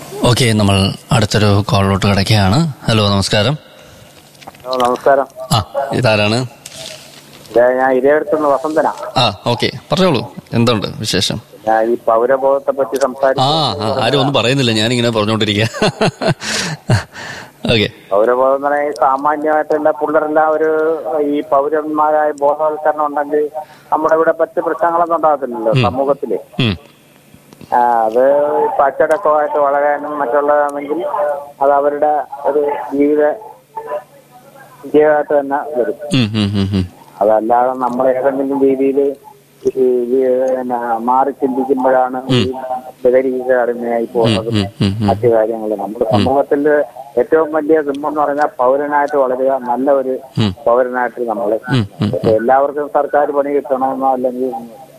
Okay നമ്മൾ അടുത്തൊരു കോളിലോട്ട് കിടക്കുകയാണ് ഹലോ നമസ്കാരം ഹലോ നമസ്കാരം ആ ഇതാരാണ് ഇത് ഞാൻ ഇരയടുത്തുനിന്ന് വസന്തനാ ആ ഓക്കെ പറഞ്ഞോളൂ എന്തുണ്ട് വിശേഷം ഞാൻ ഈ പൗരബോധത്തെ പറ്റി ആ സംസാരിച്ചു ആ, ആരും ഒന്നും പറയുന്നില്ല ഞാനിങ്ങനെ പറഞ്ഞുകൊണ്ടിരിക്കുക ഓക്കെ പൗരബോധം എന്ന് പറഞ്ഞാൽ സാമാന്യമായിട്ട് എല്ലാ പിള്ളേരെല്ലാം ഒരു ഈ പൗരന്മാരായ ബോധവൽക്കരണം ഉണ്ടെങ്കിൽ നമ്മുടെ ഇവിടെ പറ്റ് പ്രശ്നങ്ങളൊന്നും ഉണ്ടാകത്തില്ലല്ലോ സമൂഹത്തില് ഉം. ആ, അത് ഇപ്പൊ അച്ചടക്കമായിട്ട് വളരാനും മറ്റുള്ളതാണെങ്കിൽ അത് അവരുടെ ഒരു ജീവിത വിജയമായിട്ട് തന്നെ വരും ഉം, ഉം, ഉം, ഉം. അതല്ലാതെ നമ്മൾ ഏതെങ്കിലും രീതിയിൽ പിന്നെ മാറി ചിന്തിക്കുമ്പോഴാണ് ഈ ബദരീക അടിമയായി പോകുന്നത് ഉം, ഉം, ഉം. മറ്റു കാര്യങ്ങൾ നമ്മുടെ സമൂഹത്തിൽ ഏറ്റവും വലിയ സിംഹം എന്ന് പറഞ്ഞാൽ പൗരനായിട്ട് വളരുക നല്ല ഒരു ഉം. പൗരനായിട്ട് നമ്മൾ ഉം, ഉം. എല്ലാവർക്കും സർക്കാർ പണി കിട്ടണമെന്നോ അല്ലെങ്കിൽ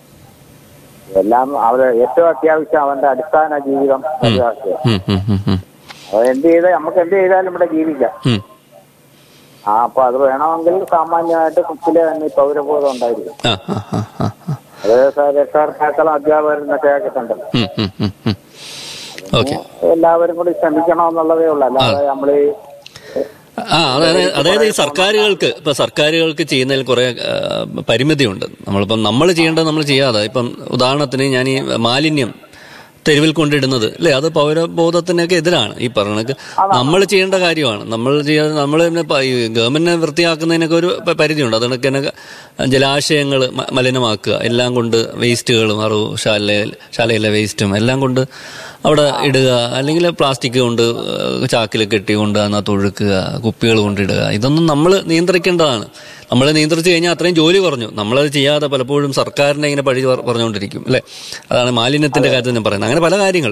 എല്ലാം അവര് ഏറ്റവും അത്യാവശ്യം അവന്റെ അടിസ്ഥാന ജീവിതം ഒഴിവാക്കുക ഉം, ഉം, ഉം, ഉം. അത് എന്ത് ചെയ്താൽ നമുക്ക് എന്ത് ചെയ്താലും ഇവിടെ ജീവിക്കാം ഉം. ആ അപ്പൊ അത് വേണമെങ്കിൽ സാമാന്യമായിട്ട് കുട്ടിലെ തന്നെ ഈ പൗരബോധം ഉണ്ടായിരിക്കും ആ, ആ, ആ, ആ, ആ. അത് സ- രക്ഷകർത്താക്കളും അധ്യാപകരും ഒക്കെ ആക്കിയിട്ടുണ്ട് ഉം, ഉം, ഉം, ഉം. ഓക്കെ എല്ലാവരും കൂടി ശ്രമിക്കണമെന്നുള്ളതേ ഉള്ളൂ അല്ലാതെ നമ്മൾ ഈ ആ അതായത് അതായത് ഈ സർക്കാരുകൾക്ക് ഇപ്പൊ സർക്കാരുകൾക്ക് ചെയ്യുന്നതിൽ കുറെ ആ, പരിമിതിയുണ്ട് നമ്മളിപ്പം നമ്മൾ ചെയ്യേണ്ടത് നമ്മൾ ചെയ്യാതെ ഇപ്പം ഉദാഹരണത്തിന് ഞാൻ ഈ മാലിന്യം തെരുവിൽ കൊണ്ടിടുന്നത് അല്ലേ അത് പൗരബോധത്തിനൊക്കെ എതിരാണ് ഈ പറഞ്ഞ നമ്മൾ ചെയ്യേണ്ട കാര്യമാണ് നമ്മൾ ചെയ്യാതെ നമ്മൾ തന്നെ പ- ഈ ഗവൺമെന്റിനെ വൃത്തിയാക്കുന്നതിനൊക്കെ ഒരു പ- പരിധിയുണ്ട് അതുകൊണ്ട് തന്നെ ജലാശയങ്ങൾ മലിനമാക്കുക എല്ലാം കൊണ്ട് വേസ്റ്റുകളും അറിവ് ശാല ശാലയിലെ വേസ്റ്റും എല്ലാം കൊണ്ട് അവിടെ ഇടുക അല്ലെങ്കിൽ പ്ലാസ്റ്റിക് കൊണ്ട് ഏഹ് ചാക്കിൽ കെട്ടിക്കൊണ്ട് അതിനകത്ത് ഒഴുക്കുക കുപ്പികൾ കൊണ്ടിടുക ഇതൊന്നും നമ്മൾ നിയന്ത്രിക്കേണ്ടതാണ് നമ്മൾ നിയന്ത്രിച്ചു കഴിഞ്ഞാൽ അത്രയും ജോലി കുറഞ്ഞു നമ്മളത് ചെയ്യാതെ പലപ്പോഴും സർക്കാരിനെ ഇങ്ങനെ പഴി പറ- പറഞ്ഞുകൊണ്ടിരിക്കും അല്ലേ അതാണ് മാലിന്യത്തിന്റെ കാര്യത്തിൽ ഞാൻ പറയുന്നത് അങ്ങനെ പല കാര്യങ്ങൾ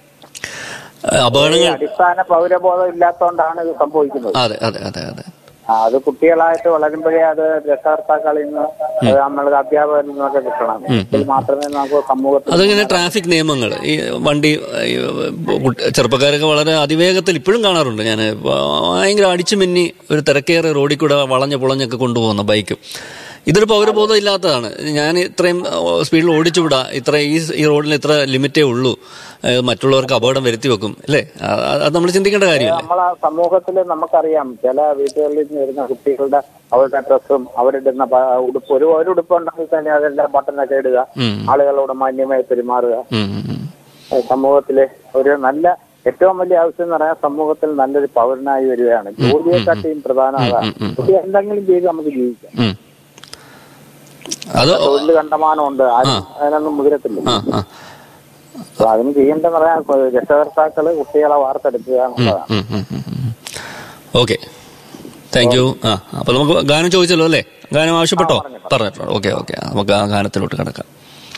ഏഹ് ഈ അപകടങ്ങൾ അടിസ്ഥാന പൗരബോധം ഇല്ലാത്തതുകൊണ്ടാണ് ഇത് സംഭവിക്കുന്നത് അതെ അതെ അതെ അതെ ആ, അത് കുട്ടികളായിട്ട് വളരുമ്പോഴേ അത് രക്ഷകർത്താക്കളിൽ നിന്ന് അത് നമ്മൾക്ക് അധ്യാപകരിൽ നിന്നൊക്കെ കിട്ടണം എങ്കിൽ മാത്രമേ നമുക്ക് സമൂഹത്തിൽ അതിങ്ങനെ ട്രാഫിക് നിയമങ്ങൾ ഈ വണ്ടി ഈ കുട്ടി- ചെറുപ്പക്കാരൊക്കെ വളരെ അതിവേഗത്തിൽ ഇപ്പോഴും കാണാറുണ്ട് ഞാൻ ഭയങ്കര അടിച്ചു മിന്നി ഒരു തിരക്കേറെ റോഡിൽ കൂടെ വളഞ്ഞ് പുളഞ്ഞൊക്കെ കൊണ്ടുപോകുന്ന ബൈക്ക് ഇതൊരു പൗരബോധം ഇല്ലാത്തതാണ് ഞാൻ ഇത്രയും സ്പീഡിൽ ഓടിച്ചു വിടാ ഇത്ര ഈ ഈ റോഡിൽ ഇത്ര ലിമിറ്റേ ഉള്ളൂ ഏഹ് മറ്റുള്ളവർക്ക് അപകടം വരുത്തി വെക്കും അല്ലേ ആ- അത് നമ്മൾ ചിന്തിക്കേണ്ട കാര്യമല്ലേ നമ്മളെ സമൂഹത്തിൽ നമുക്കറിയാം ചില വീടുകളിൽ നിന്ന് വരുന്ന കുട്ടികളുടെ അവരുടെ ഡ്രസ്സും അവരിടുന്ന പ- ഉടുപ്പ് ഒരു ഒരു ഉടുപ്പ് ഉണ്ടെങ്കിൽ തന്നെ അതെല്ലാം ബട്ടനൊക്കെ ഇടുക ഉം. ആളുകളോട് മാന്യമായി പെരുമാറുക ഉം, ഉം, ഉം. ഏഹ് സമൂഹത്തിലെ ഒരു നല്ല ഏറ്റവും വലിയ ആവശ്യം എന്ന് പറയാൻ സമൂഹത്തിൽ നല്ലൊരു പൗരനായി വരികയാണ് ജോലിയെക്കാട്ടിയും പ്രധാനം അതാണ് കുട്ടി എന്തെങ്കിലും ചെയ്ത് നമുക്ക് ജീവിക്കാം ഉം. അത് തൊഴിൽ കണ്ടമാനമുണ്ട് ആരും അതിനൊന്നും മുതിരത്തില്ല ആ ആ അപ്പൊ അതിന് ചെയ്യേണ്ടതെന്ന് പറയാൻ രക്ഷകർത്താക്കള് കുട്ടികളെ വാർത്തെടുക്കുക എന്നുള്ളതാണ് ഓക്കെ താങ്ക് യു ആ അപ്പൊ നമുക്ക് ഗാനം ചോദിച്ചല്ലോ അല്ലേ ഗാനം ആവശ്യപ്പെട്ടോ പറഞ്ഞിട്ടോ ഓക്കെ ഓക്കെ നമുക്ക് ആ ഗാനത്തിലോട്ട് കിടക്കാം